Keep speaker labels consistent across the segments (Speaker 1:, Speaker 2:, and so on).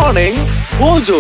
Speaker 1: Morning Mojo.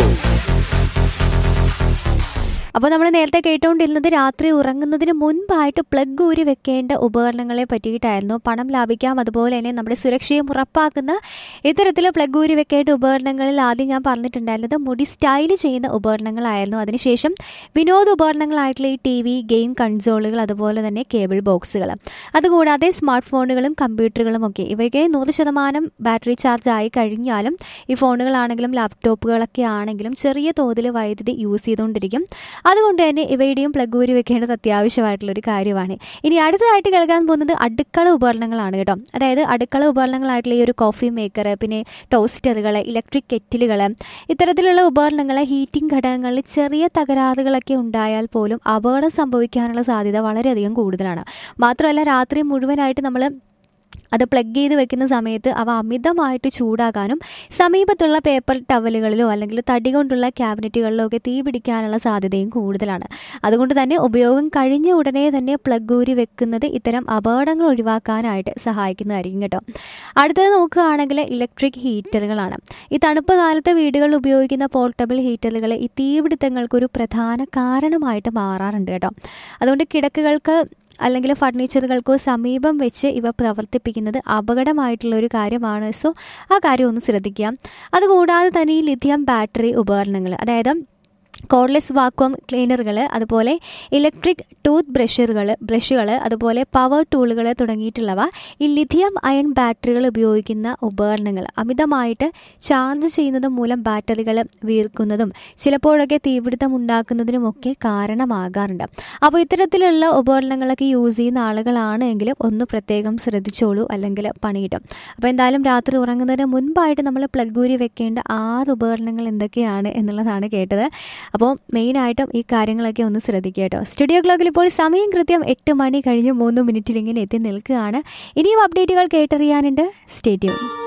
Speaker 2: അപ്പോൾ നമ്മൾ നേരത്തെ കേട്ടുകൊണ്ടിരുന്നത് രാത്രി ഉറങ്ങുന്നതിന് മുൻപായിട്ട് പ്ലഗ് ഊരി വെക്കേണ്ട ഉപകരണങ്ങളെ പറ്റിയിട്ടായിരുന്നു പണം ലാഭിക്കാം അതുപോലെ തന്നെ നമ്മുടെ സുരക്ഷയും ഉറപ്പാക്കുന്ന ഇത്തരത്തിൽ പ്ലഗ് ഊരി വെക്കേണ്ട ഉപകരണങ്ങളിൽ ആദ്യം ഞാൻ പറഞ്ഞിട്ടുണ്ടായിരുന്നത് മുടി സ്റ്റൈൽ ചെയ്യുന്ന ഉപകരണങ്ങളായിരുന്നു അതിനുശേഷം വിനോദ ഉപകരണങ്ങളായിട്ടുള്ള ഈ ടി വി ഗെയിം കൺസോളുകൾ അതുപോലെ തന്നെ കേബിൾ ബോക്സുകൾ അതുകൂടാതെ സ്മാർട്ട് ഫോണുകളും കമ്പ്യൂട്ടറുകളും ഒക്കെ ഇവയൊക്കെ നൂറ് ശതമാനം ബാറ്ററി ചാർജ് ആയി കഴിഞ്ഞാലും ഈ ഫോണുകളാണെങ്കിലും ലാപ്ടോപ്പുകളൊക്കെ ആണെങ്കിലും ചെറിയ തോതിൽ വൈദ്യുതി യൂസ് ചെയ്തുകൊണ്ടിരിക്കും അതുകൊണ്ട് തന്നെ ഇവയുടെയും പ്ലഗ് ഊരി വെക്കേണ്ടത് അത്യാവശ്യമായിട്ടുള്ളൊരു കാര്യമാണ് ഇനി അടുത്തതായിട്ട് കേൾക്കാൻ പോകുന്നത് അടുക്കള ഉപകരണങ്ങളാണ് കേട്ടോ അതായത് അടുക്കള ഉപകരണങ്ങളായിട്ടുള്ള ഈ ഒരു കോഫി മേക്കർ പിന്നെ ടോസ്റ്ററുകൾ ഇലക്ട്രിക് കെറ്റിലുകൾ ഇത്തരത്തിലുള്ള ഉപകരണങ്ങൾ ഹീറ്റിംഗ് ഘടകങ്ങളിൽ ചെറിയ തകരാറുകളൊക്കെ ഉണ്ടായാൽ പോലും അപകടം സംഭവിക്കാനുള്ള സാധ്യത വളരെയധികം കൂടുതലാണ് മാത്രമല്ല രാത്രി മുഴുവനായിട്ട് നമ്മൾ അത് പ്ലഗ് ചെയ്ത് വെക്കുന്ന സമയത്ത് അവ അമിതമായിട്ട് ചൂടാകാനും സമീപത്തുള്ള പേപ്പർ ടവലുകളിലോ അല്ലെങ്കിൽ തടി കൊണ്ടുള്ള ക്യാബിനറ്റുകളിലോ ഒക്കെ തീ പിടിക്കാനുള്ള സാധ്യതയും കൂടുതലാണ് അതുകൊണ്ട് തന്നെ ഉപയോഗം കഴിഞ്ഞ ഉടനെ തന്നെ പ്ലഗ് ഊരി വെക്കുന്നത് ഇത്തരം അപകടങ്ങൾ ഒഴിവാക്കാനായിട്ട് സഹായിക്കുന്നതായിരിക്കും കേട്ടോ അടുത്തത് നോക്കുകയാണെങ്കിൽ ഇലക്ട്രിക് ഹീറ്ററുകളാണ് ഈ തണുപ്പ് കാലത്ത് വീടുകളിൽ ഉപയോഗിക്കുന്ന പോർട്ടബിൾ ഹീറ്ററുകൾ ഈ തീപിടുത്തങ്ങൾക്കൊരു പ്രധാന കാരണമായിട്ട് മാറാറുണ്ട് കേട്ടോ അതുകൊണ്ട് കിടക്കുകൾക്ക് അല്ലെങ്കിൽ ഫർണിച്ചറുകൾക്കോ സമീപം വെച്ച് ഇവ പ്രവർത്തിപ്പിക്കുന്നത് അപകടമായിട്ടുള്ള ഒരു കാര്യമാണ് സോ ആ കാര്യം ഒന്ന് ശ്രദ്ധിക്കുക അതുകൂടാതെ തന്നെ ഈ ലിഥിയം ബാറ്ററി ഉപകരണങ്ങൾ അതായത് കോഡ്ലെസ് വാക്വം ക്ലീനറുകൾ അതുപോലെ ഇലക്ട്രിക് ടൂത്ത് ബ്രഷറുകൾ ബ്രഷുകൾ അതുപോലെ പവർ ടൂളുകൾ തുടങ്ങിയിട്ടുള്ളവ ഈ ലിഥിയം അയൺ ബാറ്ററികൾ ഉപയോഗിക്കുന്ന ഉപകരണങ്ങൾ അമിതമായിട്ട് ചാർജ് ചെയ്യുന്നത് മൂലം ബാറ്ററികൾ വീർക്കുന്നതും ചിലപ്പോഴൊക്കെ തീപിടുത്തം ഉണ്ടാക്കുന്നതിനുമൊക്കെ കാരണമാകാറുണ്ട് അപ്പോൾ ഇത്തരത്തിലുള്ള ഉപകരണങ്ങളൊക്കെ യൂസ് ചെയ്യുന്ന ആളുകളാണ് എങ്കിലും ഒന്ന് പ്രത്യേകം ശ്രദ്ധിച്ചോളൂ അല്ലെങ്കിൽ പണി കിട്ടും അപ്പോൾ എന്തായാലും രാത്രി ഉറങ്ങുന്നതിന് മുൻപായിട്ട് നമ്മൾ പ്ലഗ് ഊരി വെക്കേണ്ട ആറ് ഉപകരണങ്ങൾ എന്തൊക്കെയാണ് എന്നുള്ളതാണ് കേട്ടത് അപ്പോൾ മെയിനായിട്ടും ഈ കാര്യങ്ങളൊക്കെ ഒന്ന് ശ്രദ്ധിക്കുക കേട്ടോ സ്റ്റുഡിയോ ക്ലോക്കിൽ ഇപ്പോൾ സമയം കൃത്യം എട്ട് മണി കഴിഞ്ഞ് മൂന്ന് മിനിറ്റിൽ ഇങ്ങനെ എത്തി നിൽക്കുകയാണ് ഇനിയും അപ്ഡേറ്റുകൾ കേട്ടറിയാനുണ്ട് സ്റ്റേറ്റ്യൂൺ